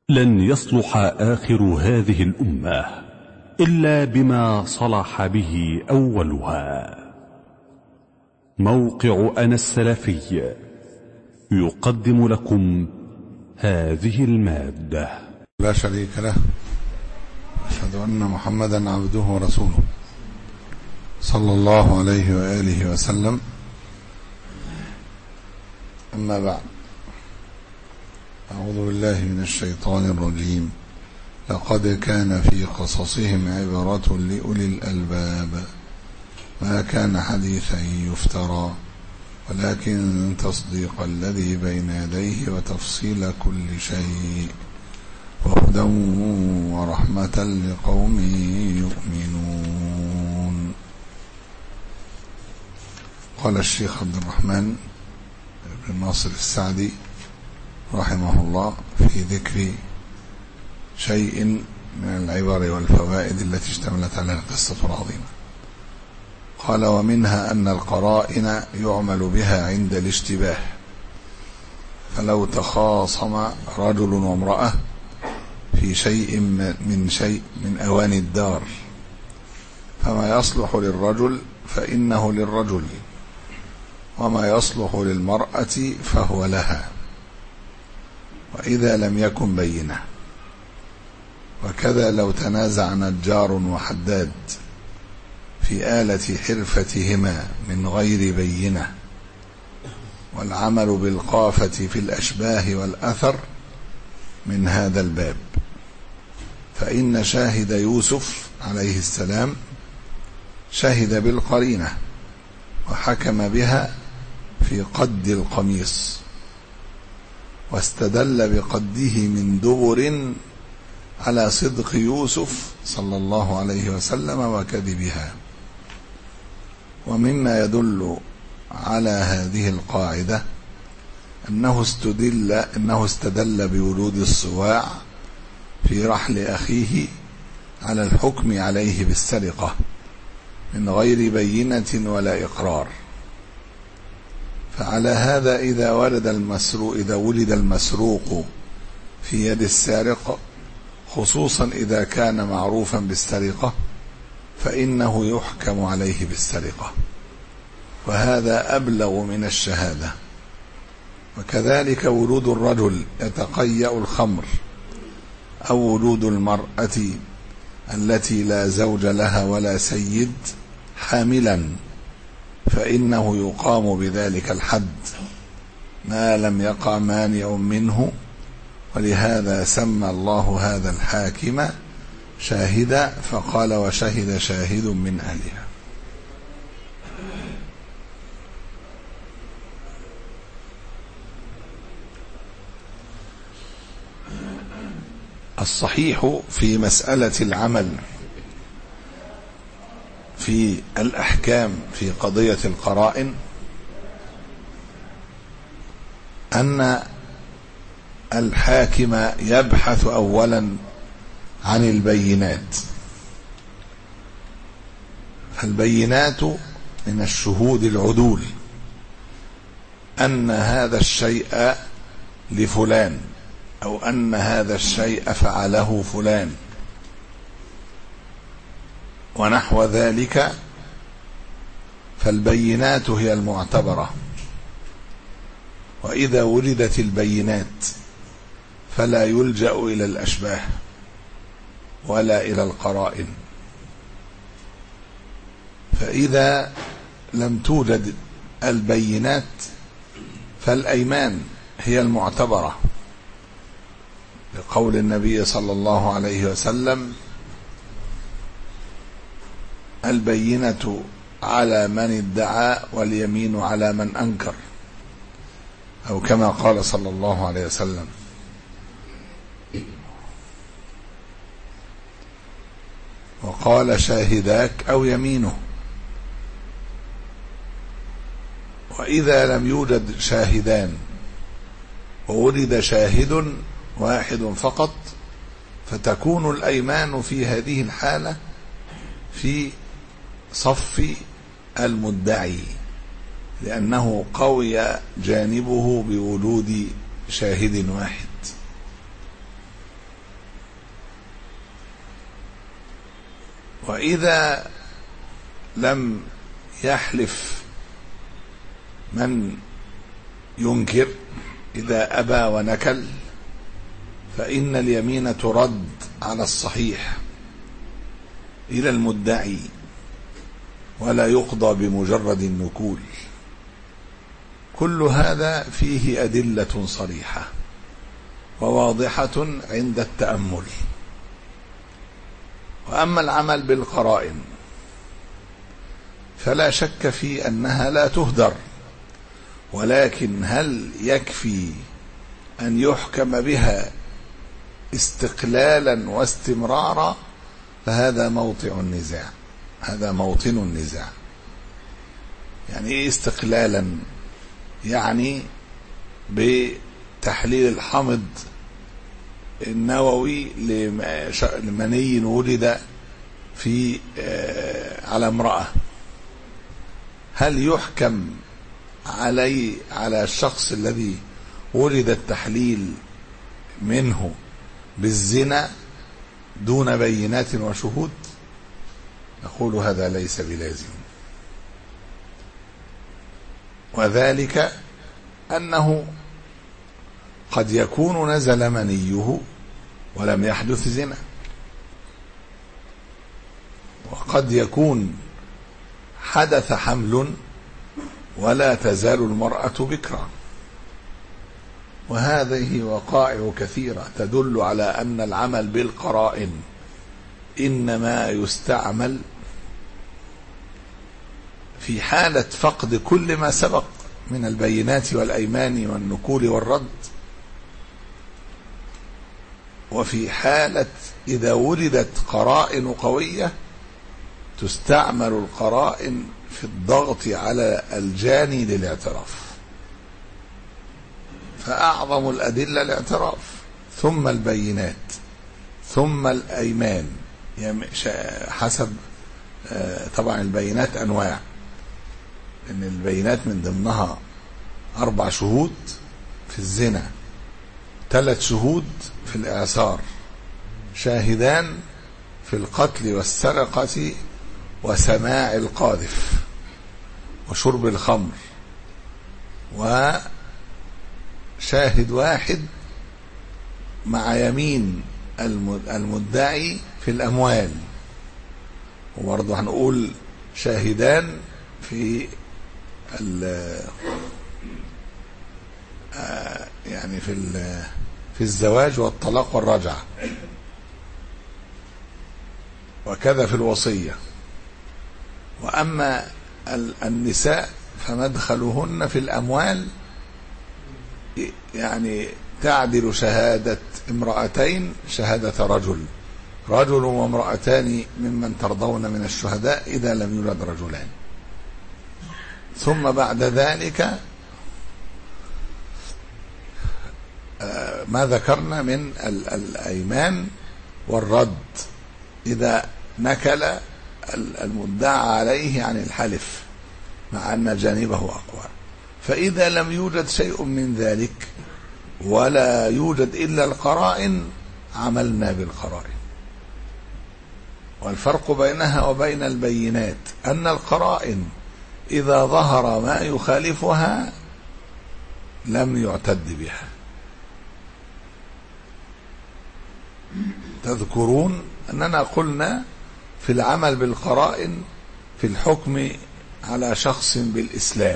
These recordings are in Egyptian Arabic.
لن يصلح آخر هذه الأمة إلا بما صلح به أولها موقع أنا السلفي يقدم لكم هذه المادة لا شريك له أشهد أن محمدا عبده ورسوله صلى الله عليه وآله وسلم أما بعد أعوذ بالله من الشيطان الرجيم لقد كان في قصصهم عبرة لأولي الألباب ما كان حديثا يفترى ولكن تصديق الذي بين يديه وتفصيل كل شيء وهدى ورحمة لقوم يؤمنون قال الشيخ عبد الرحمن بن ناصر السعدي رحمه الله في ذكر شيء من العبر والفوائد التي اشتملت عليها القصة العظيمة قال ومنها أن القرائن يعمل بها عند الاشتباه فلو تخاصم رجل وامرأة في شيء من شيء من أواني الدار فما يصلح للرجل فإنه للرجل وما يصلح للمرأة فهو لها وإذا لم يكن بينه وكذا لو تنازع نجار وحداد في آلة حرفتهما من غير بينة والعمل بالقافة في الأشباه والأثر من هذا الباب فإن شاهد يوسف عليه السلام شهد بالقرينة وحكم بها في قد القميص واستدل بقده من دبر على صدق يوسف صلى الله عليه وسلم وكذبها ومما يدل على هذه القاعدة أنه استدل أنه استدل بولود الصواع في رحل أخيه على الحكم عليه بالسرقة من غير بينة ولا إقرار فعلى هذا إذا ولد المسروق إذا ولد المسروق في يد السارق خصوصا إذا كان معروفا بالسرقة فإنه يحكم عليه بالسرقة وهذا أبلغ من الشهادة وكذلك ولود الرجل يتقيأ الخمر أو ولود المرأة التي لا زوج لها ولا سيد حاملا فإنه يقام بذلك الحد ما لم يقع مانع منه ولهذا سمى الله هذا الحاكم شاهدا فقال وشهد شاهد من أهلها الصحيح في مسألة العمل في الأحكام في قضية القرائن أن الحاكم يبحث أولا عن البينات البينات من الشهود العدول أن هذا الشيء لفلان أو أن هذا الشيء فعله فلان ونحو ذلك فالبينات هي المعتبرة وإذا وجدت البينات فلا يلجأ إلى الأشباه ولا إلى القرائن فإذا لم توجد البينات فالأيمان هي المعتبرة لقول النبي صلى الله عليه وسلم البينة على من ادعى واليمين على من أنكر أو كما قال صلى الله عليه وسلم وقال شاهداك أو يمينه وإذا لم يوجد شاهدان وولد شاهد واحد فقط فتكون الأيمان في هذه الحالة في صف المدعي لأنه قوي جانبه بوجود شاهد واحد وإذا لم يحلف من ينكر إذا أبى ونكل فإن اليمين ترد على الصحيح إلى المدعي ولا يقضى بمجرد النكول كل هذا فيه أدلة صريحة وواضحة عند التأمل وأما العمل بالقرائن فلا شك في أنها لا تهدر ولكن هل يكفي أن يحكم بها استقلالا واستمرارا فهذا موطع النزاع هذا موطن النزاع يعني ايه استقلالا يعني بتحليل الحمض النووي لمني ولد في على امرأة هل يحكم علي على الشخص الذي ولد التحليل منه بالزنا دون بينات وشهود نقول هذا ليس بلازم وذلك أنه قد يكون نزل منيه ولم يحدث زنا وقد يكون حدث حمل ولا تزال المرأة بكرا وهذه وقائع كثيرة تدل على أن العمل بالقرائن إنما يستعمل في حالة فقد كل ما سبق من البينات والأيمان والنكول والرد وفي حالة إذا ولدت قرائن قوية تستعمل القرائن في الضغط على الجاني للاعتراف فأعظم الأدلة الاعتراف ثم البينات ثم الأيمان حسب طبعا البينات أنواع ان البينات من ضمنها اربع شهود في الزنا ثلاث شهود في الاعصار شاهدان في القتل والسرقة وسماع القاذف وشرب الخمر وشاهد واحد مع يمين المدعي في الأموال وبرضه هنقول شاهدان في يعني في في الزواج والطلاق والرجعة وكذا في الوصية وأما النساء فمدخلهن في الأموال يعني تعدل شهادة امرأتين شهادة رجل رجل وامرأتان ممن ترضون من الشهداء إذا لم يولد رجلان ثم بعد ذلك ما ذكرنا من الأيمان والرد إذا نكل المدعى عليه عن الحلف مع أن جانبه أقوى فإذا لم يوجد شيء من ذلك ولا يوجد إلا القرائن عملنا بالقرائن والفرق بينها وبين البينات أن القرائن إذا ظهر ما يخالفها لم يعتد بها تذكرون أننا قلنا في العمل بالقرائن في الحكم على شخص بالإسلام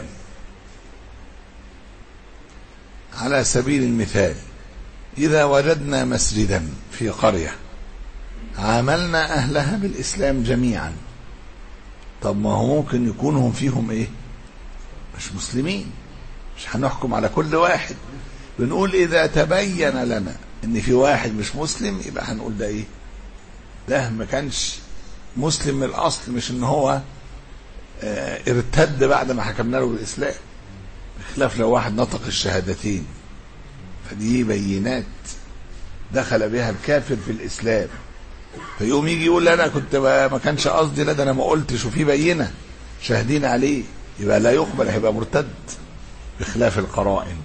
على سبيل المثال إذا وجدنا مسجدا في قرية عاملنا أهلها بالإسلام جميعا طب ما هو ممكن يكون هم فيهم إيه مش مسلمين مش هنحكم على كل واحد بنقول إذا تبين لنا إن في واحد مش مسلم يبقى هنقول ده إيه ده ما كانش مسلم من الأصل مش إن هو اه ارتد بعد ما حكمنا له بالإسلام بخلاف لو واحد نطق الشهادتين فدي بينات دخل بها الكافر في الإسلام فيقوم يجي يقول انا كنت ما كانش قصدي لا ده انا ما قلتش وفي بينه شاهدين عليه يبقى لا يقبل هيبقى مرتد بخلاف القرائن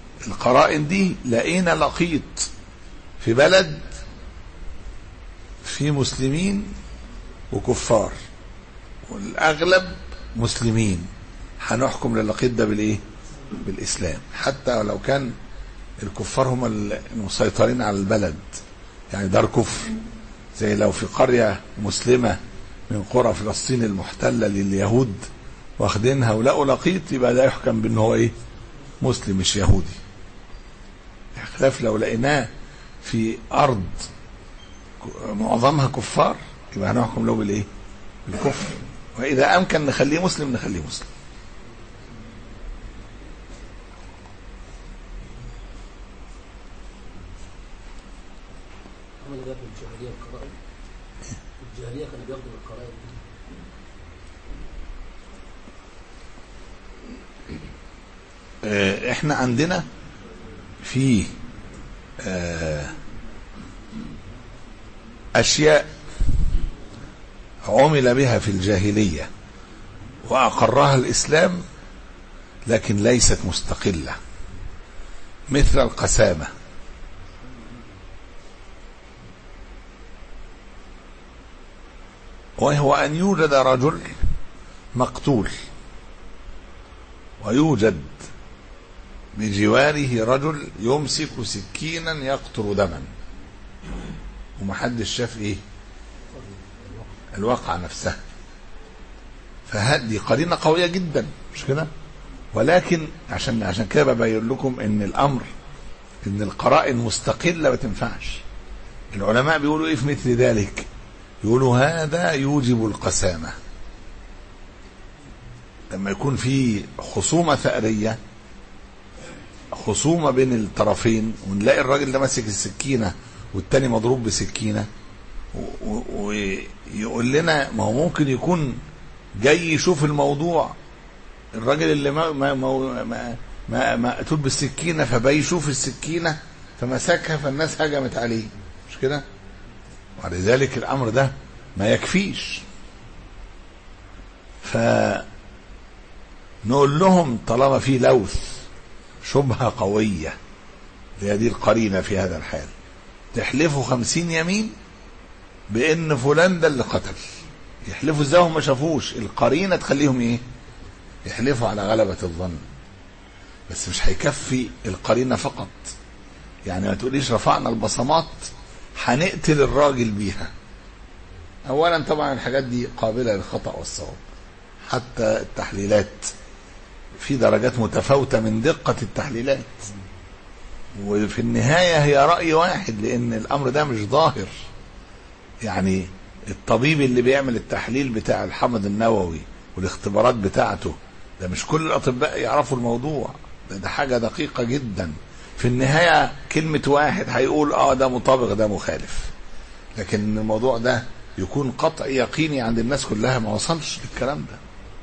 القرائن دي لقينا لقيط في بلد في مسلمين وكفار والاغلب مسلمين هنحكم للقيد ده بالايه بالاسلام حتى لو كان الكفار هم المسيطرين على البلد يعني دار كفر زي لو في قرية مسلمة من قرى فلسطين المحتلة لليهود واخدينها ولقوا لقيط يبقى ده يحكم بان هو ايه مسلم مش يهودي خلاف لو لقيناه في ارض معظمها كفار يبقى هنحكم له بالايه بالكفر واذا امكن نخليه مسلم نخليه مسلم عمل ده في الجاهليه القرائن الجاهليه كانوا بياخدوا القرائن آه، احنا عندنا في آه، اشياء عمل بها في الجاهليه واقرها الاسلام لكن ليست مستقله مثل القسامه وهو ان يوجد رجل مقتول ويوجد بجواره رجل يمسك سكينا يقطر دما ومحدش شاف ايه الواقعة نفسها فهذه قرينة قوية جدا مش كده ولكن عشان عشان كده ببين لكم ان الامر ان القرائن مستقلة ما تنفعش العلماء بيقولوا ايه في مثل ذلك يقولوا هذا يوجب القسامة لما يكون في خصومة ثأرية خصومة بين الطرفين ونلاقي الراجل ده ماسك السكينة والتاني مضروب بسكينة ويقول لنا ما هو ممكن يكون جاي يشوف الموضوع الراجل اللي ما ما ما ما, ما مقتول بالسكينة فبقى يشوف السكينة فمسكها فالناس هجمت عليه مش كده؟ ولذلك الأمر ده ما يكفيش ف نقول لهم طالما في لوث شبهة قوية هي دي القرينة في هذا الحال تحلفوا خمسين يمين بأن فلان ده اللي قتل يحلفوا ازاي هم ما شافوش القرينة تخليهم ايه يحلفوا على غلبة الظن بس مش هيكفي القرينة فقط يعني ما تقوليش رفعنا البصمات هنقتل الراجل بيها اولا طبعا الحاجات دي قابلة للخطأ والصواب حتى التحليلات في درجات متفاوتة من دقة التحليلات وفي النهاية هي رأي واحد لأن الأمر ده مش ظاهر يعني الطبيب اللي بيعمل التحليل بتاع الحمض النووي والاختبارات بتاعته ده مش كل الأطباء يعرفوا الموضوع ده, ده حاجة دقيقة جدا في النهاية كلمة واحد هيقول اه ده مطابق ده مخالف لكن الموضوع ده يكون قطع يقيني عند الناس كلها ما وصلش للكلام ده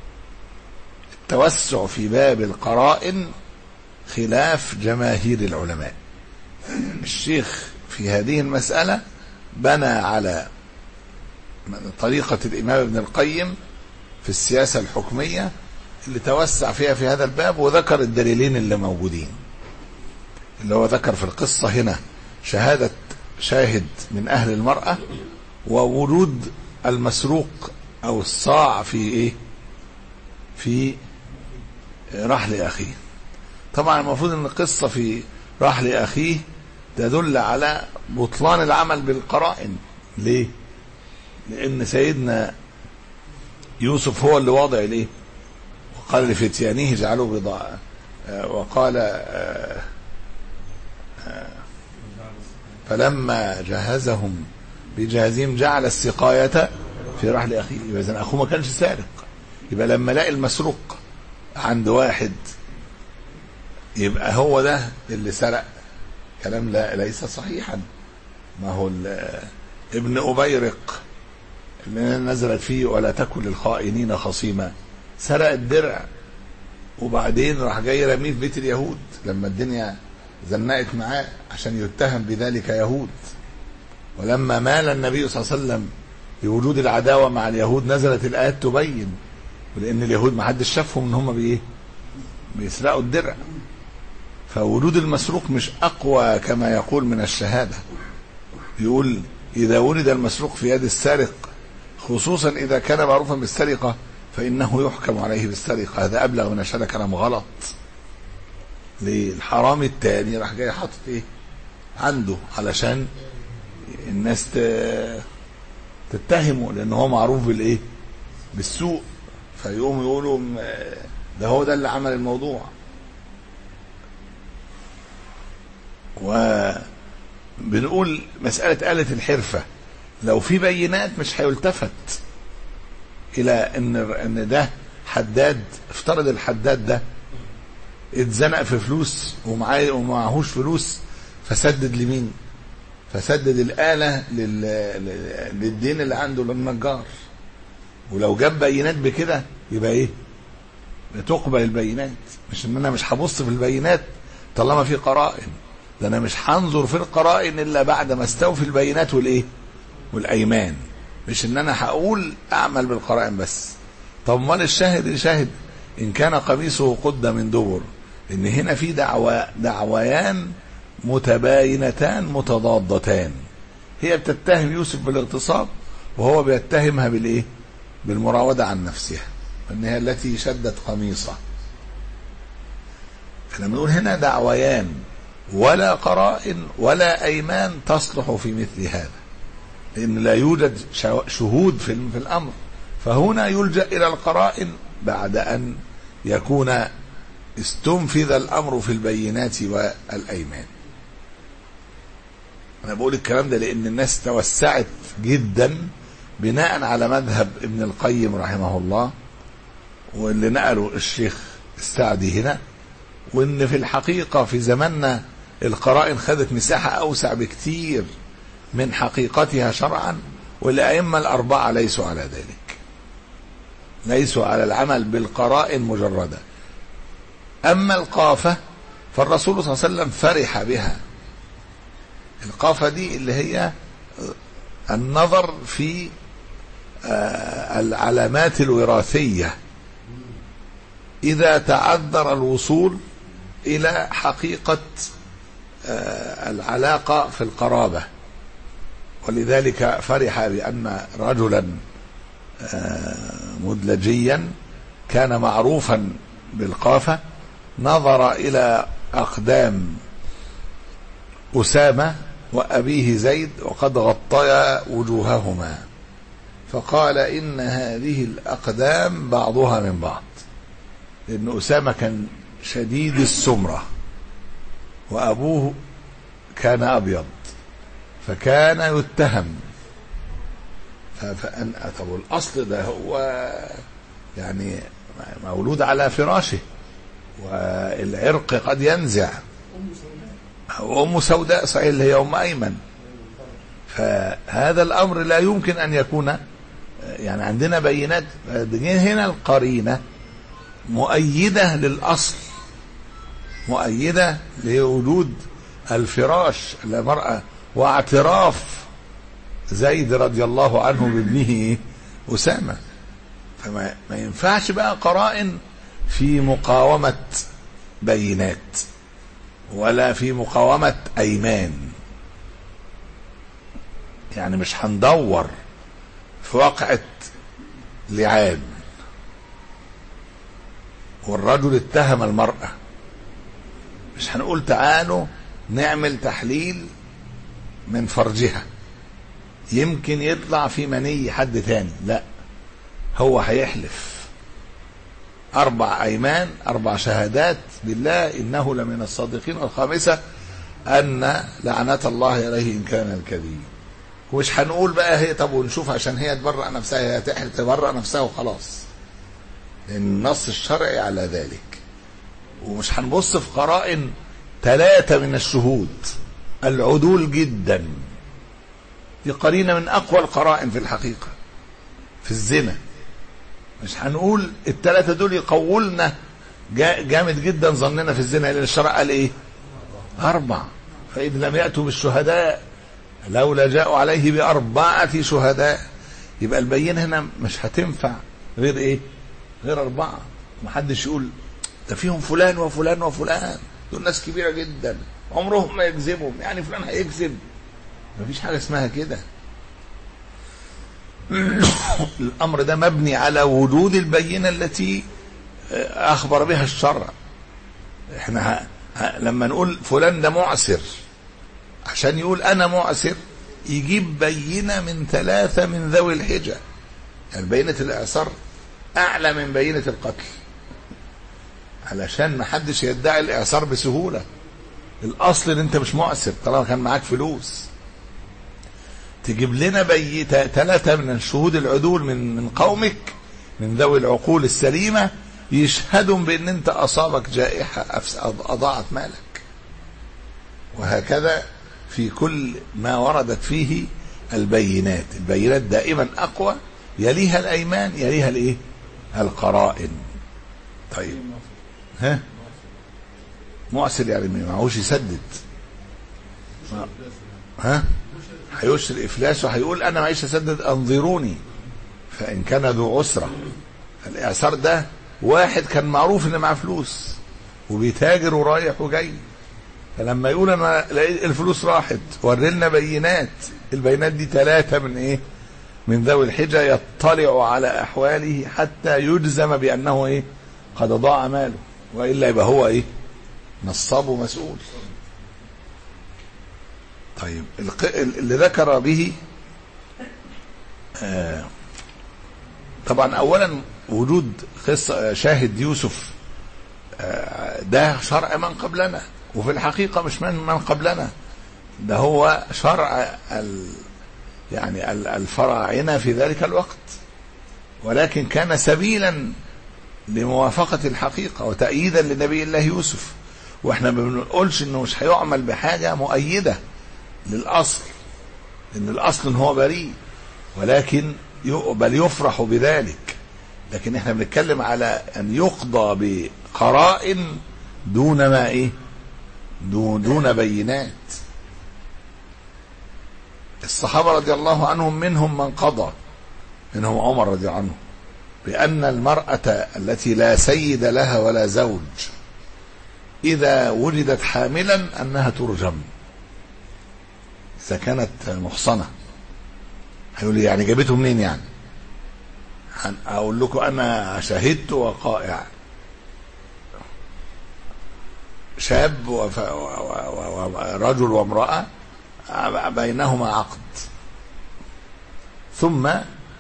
التوسع في باب القرائن خلاف جماهير العلماء الشيخ في هذه المسألة بنى على طريقة الإمام ابن القيم في السياسة الحكمية اللي توسع فيها في هذا الباب وذكر الدليلين اللي موجودين اللي هو ذكر في القصة هنا شهادة شاهد من أهل المرأة وورود المسروق أو الصاع في إيه في رحل أخيه طبعا المفروض أن القصة في رحل أخيه تدل على بطلان العمل بالقرائن ليه لأن سيدنا يوسف هو اللي واضع ليه وقال لفتيانه اجعلوا بضاعة وقال فلما جهزهم بجهازهم جعل السقاية في رحل أخيه يبقى إذا أخوه ما كانش سارق يبقى لما لقي المسروق عند واحد يبقى هو ده اللي سرق كلام لا ليس صحيحا ما هو ابن أبيرق اللي نزلت فيه ولا تكن للخائنين خصيما سرق الدرع وبعدين راح جاي رميه في بيت اليهود لما الدنيا زنقت معاه عشان يتهم بذلك يهود ولما مال النبي صلى الله عليه وسلم بوجود العداوة مع اليهود نزلت الآيات تبين ولأن اليهود ما حدش شافهم إن هم بإيه بيسرقوا الدرع فوجود المسروق مش أقوى كما يقول من الشهادة يقول إذا ولد المسروق في يد السارق خصوصا إذا كان معروفا بالسرقة فإنه يحكم عليه بالسرقة هذا أبلغ من أشهد كلام غلط للحرامي التاني راح جاي حاطط إيه عنده علشان الناس ت- تتهمه لأن هو معروف بالإيه بالسوء فيقوم يقولوا م- ده هو ده اللي عمل الموضوع وبنقول مسألة آلة الحرفة لو في بينات مش هيلتفت إلى إن إن ده حداد افترض الحداد ده اتزنق في فلوس ومعاه ومعهوش فلوس فسدد لمين؟ فسدد الآلة لل... لل- للدين اللي عنده للنجار ولو جاب بينات بكده يبقى ايه؟ تقبل البينات مش ان انا مش هبص في البينات طالما في قرائن ده انا مش هنظر في القرائن الا بعد ما استوفي البينات والايه؟ والايمان مش ان انا هقول اعمل بالقرائن بس طب امال الشاهد شاهد ان كان قميصه قد من دبر ان هنا في دعوى دعويان متباينتان متضادتان هي بتتهم يوسف بالاغتصاب وهو بيتهمها بالايه بالمراودة عن نفسها ان هي التي شدت قميصه احنا بنقول هنا دعويان ولا قرائن ولا ايمان تصلح في مثل هذا لان لا يوجد شو- شهود في في الامر فهنا يلجا الى القرائن بعد ان يكون استنفذ الامر في البينات والايمان انا بقول الكلام ده لان الناس توسعت جدا بناء على مذهب ابن القيم رحمه الله واللي نقله الشيخ السعدي هنا وان في الحقيقه في زماننا القرائن خدت مساحه اوسع بكتير من حقيقتها شرعا والائمه الاربعه ليسوا على ذلك ليسوا على العمل بالقرائن مجرده اما القافه فالرسول صلى الله عليه وسلم فرح بها القافه دي اللي هي النظر في آه، العلامات الوراثيه اذا تعذر الوصول الى حقيقه آه، العلاقه في القرابه ولذلك فرح بان رجلا آه، مدلجيا كان معروفا بالقافه نظر الى اقدام اسامه وابيه زيد وقد غطيا وجوههما فقال ان هذه الاقدام بعضها من بعض لأن أسامة كان شديد السمرة وأبوه كان أبيض فكان يتهم ف- فأن طب الأصل ده هو يعني مولود على فراشه والعرق قد ينزع وأم سوداء صحيح اللي هي أم أيمن فهذا الأمر لا يمكن أن يكون يعني عندنا بينات هنا القرينه مؤيدة للأصل مؤيدة لوجود الفراش للمرأة واعتراف زيد رضي الله عنه بابنه أسامة فما ما ينفعش بقى قرائن في مقاومة بينات ولا في مقاومة أيمان يعني مش هندور في واقعة لعان والرجل اتهم المرأة مش هنقول تعالوا نعمل تحليل من فرجها يمكن يطلع في مني حد تاني لا هو هيحلف أربع أيمان أربع شهادات بالله إنه لمن الصادقين الخامسة أن لعنة الله عليه إن كان الكذب ومش هنقول بقى هي طب ونشوف عشان هي تبرأ نفسها هي تحلف تبرأ نفسها وخلاص لأن النص الشرعي على ذلك ومش هنبص في قرائن ثلاثة من الشهود العدول جدا دي قرينة من أقوى القرائن في الحقيقة في الزنا مش هنقول الثلاثة دول يقولنا جا- جامد جدا ظننا في الزنا لأن الشرع قال إيه؟ أربع فإذ لم يأتوا بالشهداء لولا جاءوا عليه بأربعة شهداء يبقى البينة هنا مش هتنفع غير إيه؟ غير أربعة محدش يقول ده فيهم فلان وفلان وفلان دول ناس كبيرة جدا عمرهم ما يكذبوا يعني فلان هيكذب مفيش حاجة اسمها كده الأمر ده مبني على وجود البينة التي أخبر بها الشرع احنا ه... ه... لما نقول فلان ده معسر عشان يقول أنا معسر يجيب بينة من ثلاثة من ذوي الحجة يعني بينة الإعصار أعلى من بينة القتل علشان ما حدش يدعي الإعصار بسهولة الأصل إن أنت مش معسر طالما كان معاك فلوس تجيب لنا بي ثلاثة من الشهود العدول من من قومك من ذوي العقول السليمة يشهدوا بأن أنت أصابك جائحة أفس- أضاعت مالك وهكذا في كل ما وردت فيه البينات البينات دائما أقوى يليها الأيمان يليها الإيه القرائن طيب ها معسر يعني ما معهوش يسدد ما- ها هيشر افلاس وهيقول انا معيش اسدد انظروني فان كان ذو عسره الاعسار ده واحد كان معروف ان معاه فلوس وبيتاجر ورايح وجاي فلما يقول انا لقيت الفلوس راحت وري لنا بينات البينات دي ثلاثه من ايه من ذوي الحجه يطلع على احواله حتى يجزم بانه ايه قد ضاع ماله والا يبقى هو ايه نصاب مسؤول طيب الق- اللي ذكر به آه، طبعا اولا وجود قصه شاهد يوسف آه، ده شرع من قبلنا وفي الحقيقه مش من من قبلنا ده هو شرع ال يعني ال- الفراعنه في ذلك الوقت ولكن كان سبيلا لموافقه الحقيقه وتأييدا لنبي الله يوسف واحنا ما بنقولش انه مش هيعمل بحاجه مؤيده للأصل إن الأصل إن هو بريء ولكن ي- بل يفرح بذلك لكن احنا بنتكلم على أن يقضى بقرائن دون ما إيه دون, دون بينات الصحابة رضي الله عنهم منهم من قضى منهم عمر رضي الله عنه بأن المرأة التي لا سيد لها ولا زوج إذا ولدت حاملا أنها ترجم إذا كانت محصنة هيقول لي يعني جابته منين يعني هن- أقول لكم أنا شهدت وقائع شاب وف... و... و... و... رجل وامرأة بينهما عقد ثم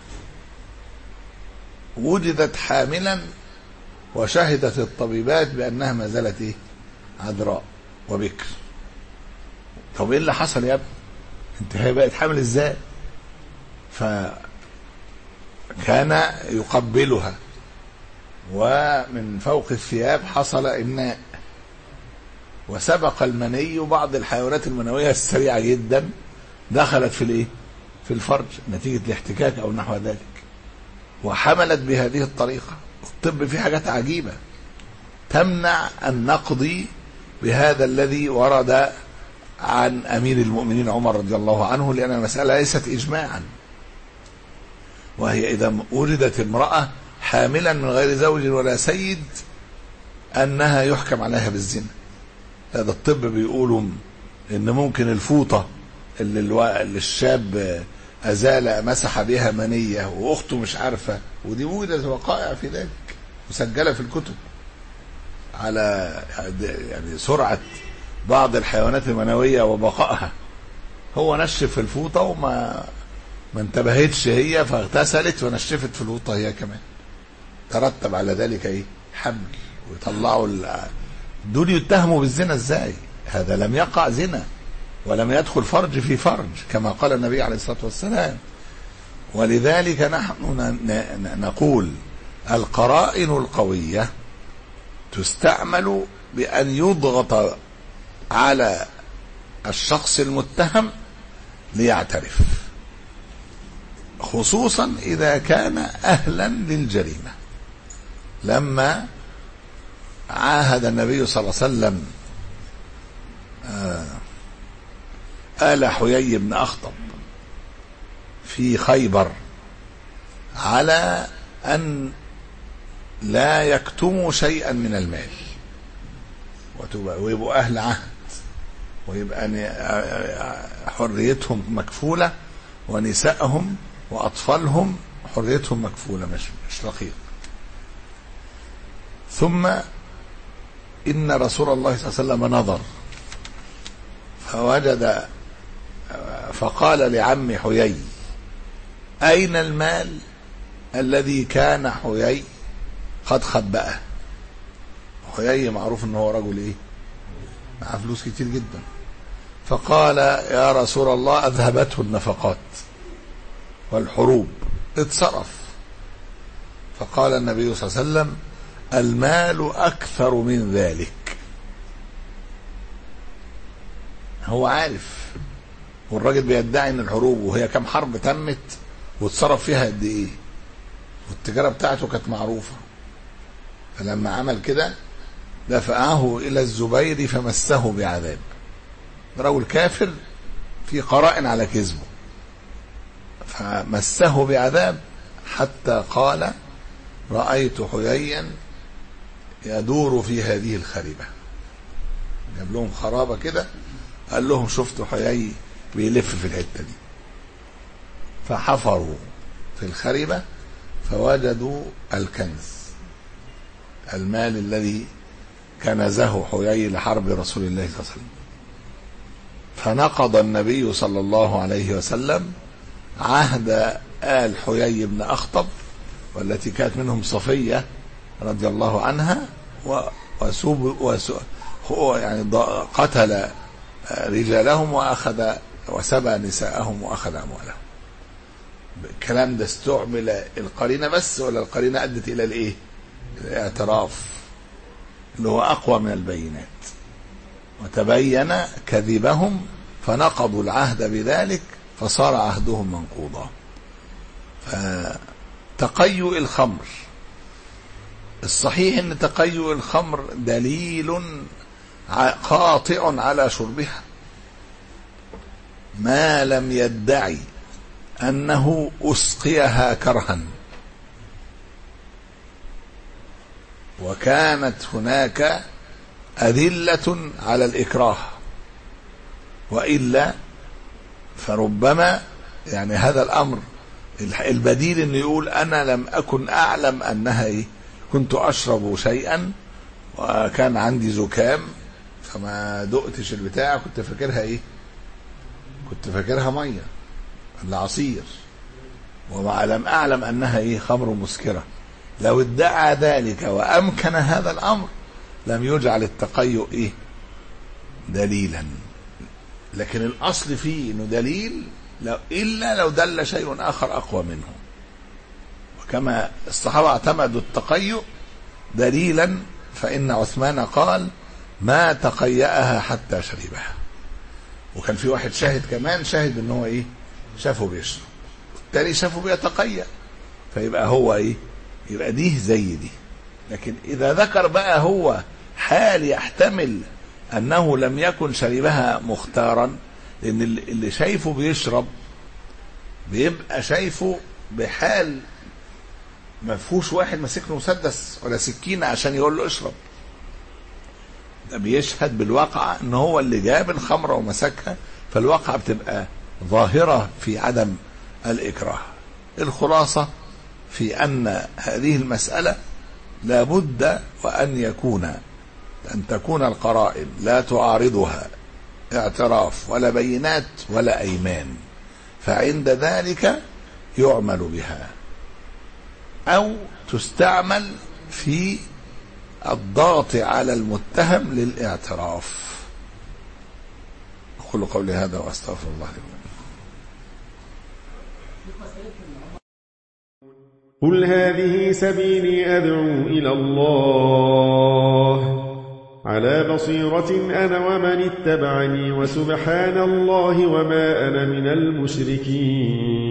وجدت حاملا وشهدت الطبيبات بأنها ما زالت إيه؟ عذراء وبكر طب ايه اللي حصل يا ابني انت هي بقت حامل ازاي فكان يقبلها ومن فوق الثياب حصل إمناء وسبق المني بعض الحيوانات المنوية السريعة جدا دخلت في الايه في الفرج نتيجة الاحتكاك او نحو ذلك وحملت بهذه الطريقة الطب فيه حاجات عجيبة تمنع أن نقضي بهذا الذي ورد عن أمير المؤمنين عمر رضي الله عنه لأن المسألة ليست إجماعا وهي إذا ولدت امرأة حاملا من غير زوج ولا سيد أنها يحكم عليها بالزنا هذا الطب بيقولوا إن ممكن الفوطة اللي, الو... اللي الشاب أزال مسح بها منية وأخته مش عارفة ودي وجدت وقائع في ذلك مسجلة في الكتب على يعني سرعة بعض الحيوانات المنوية وبقائها هو نشف الفوطة وما ما انتبهتش هي فاغتسلت ونشفت في الفوطة هي كمان ترتب على ذلك ايه حمل ويطلعوا دول يتهموا بالزنا ازاي هذا لم يقع زنا ولم يدخل فرج في فرج كما قال النبي عليه الصلاة والسلام ولذلك نحن نقول القرائن القوية تستعمل بأن يضغط على الشخص المتهم ليعترف خصوصا إذا كان أهلا للجريمة لما عاهد النبي صلى الله عليه وسلم آل حيي بن أخطب في خيبر على أن لا يكتموا شيئا من المال ويبقوا أهل عهد ويبقى حريتهم مكفولة ونسائهم وأطفالهم حريتهم مكفولة مش مش رقيق ثم إن رسول الله صلى الله عليه وسلم نظر فوجد فقال لعم حيي أين المال الذي كان حيي قد خبأه حيي معروف ان هو رجل ايه معاه فلوس كتير جدا فقال يا رسول الله اذهبته النفقات والحروب اتصرف فقال النبي صلى الله عليه وسلم المال اكثر من ذلك هو عارف والراجل بيدعي ان الحروب وهي كم حرب تمت واتصرف فيها قد ايه والتجاره بتاعته كانت معروفه فلما عمل كده دفعه الى الزبير فمسه بعذاب رجل كافر في قرائن على كذبه فمسه بعذاب حتى قال رأيت حييا يدور في هذه الخريبة جاب لهم خرابة كده قال لهم شفتوا حيي بيلف في الحتة دي فحفروا في الخريبة فوجدوا الكنز المال الذي كنزه حيي لحرب رسول الله صلى الله عليه وسلم فنقض النبي صلى الله عليه وسلم عهد آل حيي بن أخطب والتي كانت منهم صفية رضي الله عنها وسوب وسو يعني قتل رجالهم وأخذ وسبى نساءهم وأخذ أموالهم الكلام ده استعمل القرينة بس ولا القرينة أدت إلى الإيه؟ الاعتراف اللي هو أقوى من البينات وتبين كذبهم فنقضوا العهد بذلك فصار عهدهم منقوضا فتقيؤ الخمر الصحيح ان تقيؤ الخمر دليل قاطع على شربها ما لم يدعي انه اسقيها كرها وكانت هناك أذلة على الإكراه وإلا فربما يعني هذا الأمر البديل انه يقول انا لم اكن اعلم انها ايه كنت اشرب شيئا وكان عندي زكام فما دقتش البتاع كنت فاكرها ايه كنت فاكرها ميه ولا عصير وما لم اعلم انها ايه خمر مسكره لو ادعى ذلك وامكن هذا الامر لم يجعل التقيؤ ايه دليلا لكن الاصل فيه انه دليل لو الا لو دل شيء اخر اقوى منه وكما الصحابه اعتمدوا التقيؤ دليلا فان عثمان قال ما تقيأها حتى شربها وكان في واحد شاهد كمان شاهد ان هو ايه شافه بيشرب التاني شافه بيتقيأ فيبقى هو ايه يبقى دي زي دي لكن اذا ذكر بقى هو حال يحتمل انه لم يكن شربها مختارا لان اللي شايفه بيشرب بيبقى شايفه بحال ما فيهوش واحد ماسك له مسدس ولا سكينه عشان يقول له اشرب ده بيشهد بالواقع ان هو اللي جاب الخمره ومسكها فالواقعه بتبقى ظاهره في عدم الاكراه الخلاصه في ان هذه المساله لابد وان يكون ان تكون القرائن لا تعارضها اعتراف ولا بينات ولا ايمان فعند ذلك يعمل بها او تستعمل في الضغط على المتهم للاعتراف اقول قولي هذا واستغفر الله لي قل هذه سبيلي ادعو الى الله على بصيرة أنا ومن اتبعني وسبحان الله وما أنا من المشركين